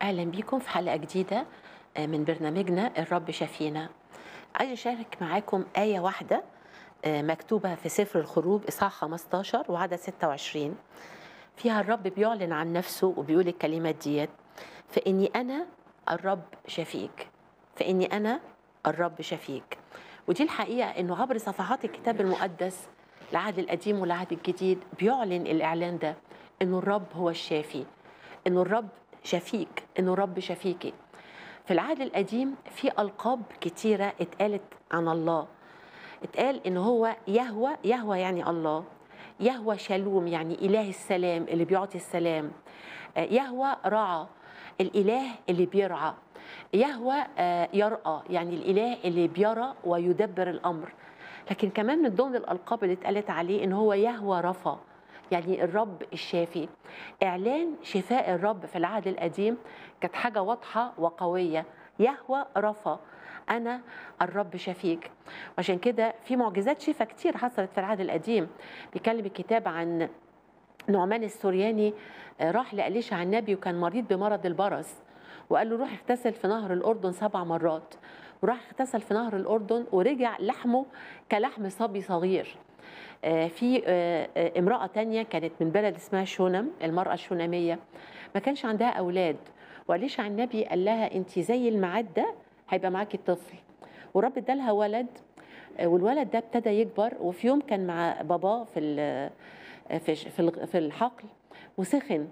أهلا بيكم في حلقة جديدة آه، من برنامجنا الرب شفينا عايز أشارك معاكم آية واحدة آه، مكتوبة في سفر الخروج إصحاح 15 وعدد 26 فيها الرب بيعلن عن نفسه وبيقول الكلمات ديت فإني أنا الرب شفيك فإني أنا الرب شفيك ودي الحقيقة إنه عبر صفحات الكتاب المقدس العهد القديم والعهد الجديد بيعلن الإعلان ده إنه الرب هو الشافي إنه الرب شفيك إنه الرب شفيكي في العهد القديم في ألقاب كتيرة اتقالت عن الله اتقال إن هو يهوى يهوى يعني الله يهوى شالوم يعني إله السلام اللي بيعطي السلام آه، يهوى رعى الإله اللي بيرعى يهوى آه، يرأى يعني الإله اللي بيرى ويدبر الأمر لكن كمان من ضمن الألقاب اللي اتقالت عليه إن هو يهوى رفا يعني الرب الشافي إعلان شفاء الرب في العهد القديم كانت حاجة واضحة وقوية يهوى رفا أنا الرب شفيك عشان كده في معجزات شفاء كتير حصلت في العهد القديم بيكلم الكتاب عن نعمان السورياني آه، راح لأليشع النبي وكان مريض بمرض البرص وقال له روح اغتسل في نهر الأردن سبع مرات وراح اغتسل في نهر الأردن ورجع لحمه كلحم صبي صغير آه، في آه، آه، امرأة تانية كانت من بلد اسمها شونم المرأة الشونامية ما كانش عندها أولاد وأليشع النبي قال لها أنت زي الميعاد ده هيبقى معاكي طفل ورب ادالها ولد آه، والولد ده ابتدى يكبر وفي يوم كان مع باباه في ال- في في الغ- في الحقل وسخن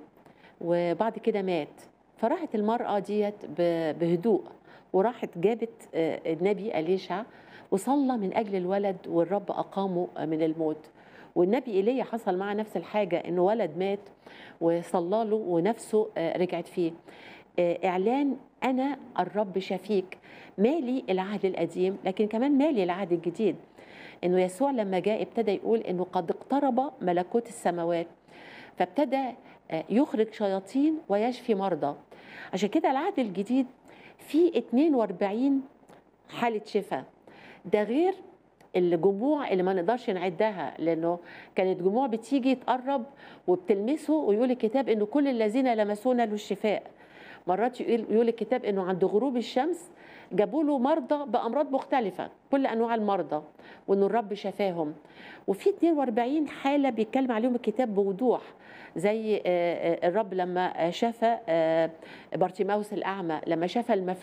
وبعد كده مات فراحت المرأة ديت ب- بهدوء وراحت جابت آه، النبي أليشع وصلى من أجل الولد والرب أقامه من الموت والنبي إيليا حصل معاه نفس الحاجة إنه ولد مات وصلى له ونفسه آه، رجعت فيه آه، إعلان أنا الرب شفيك مالي العهد القديم لكن كمان مالي العهد الجديد إنه يسوع لما جاء ابتدى يقول إنه قد اقترب ملكوت السماوات فابتدى آه، يخرج شياطين ويشفي مرضى عشان كده العهد الجديد فيه 42 حالة شفاء ده غير الجموع اللي ما نقدرش نعدها لانه كانت جموع بتيجي تقرب وبتلمسه ويقول الكتاب انه كل الذين لمسونا له الشفاء مرات يقول يقول الكتاب انه عند غروب الشمس جابوا له مرضى بامراض مختلفه كل انواع المرضى وانه الرب شفاهم وفي 42 حاله بيتكلم عليهم الكتاب بوضوح زي آه، آه، الرب لما آه، شفى آه، بارتيماوس الاعمى لما شفى المفلوج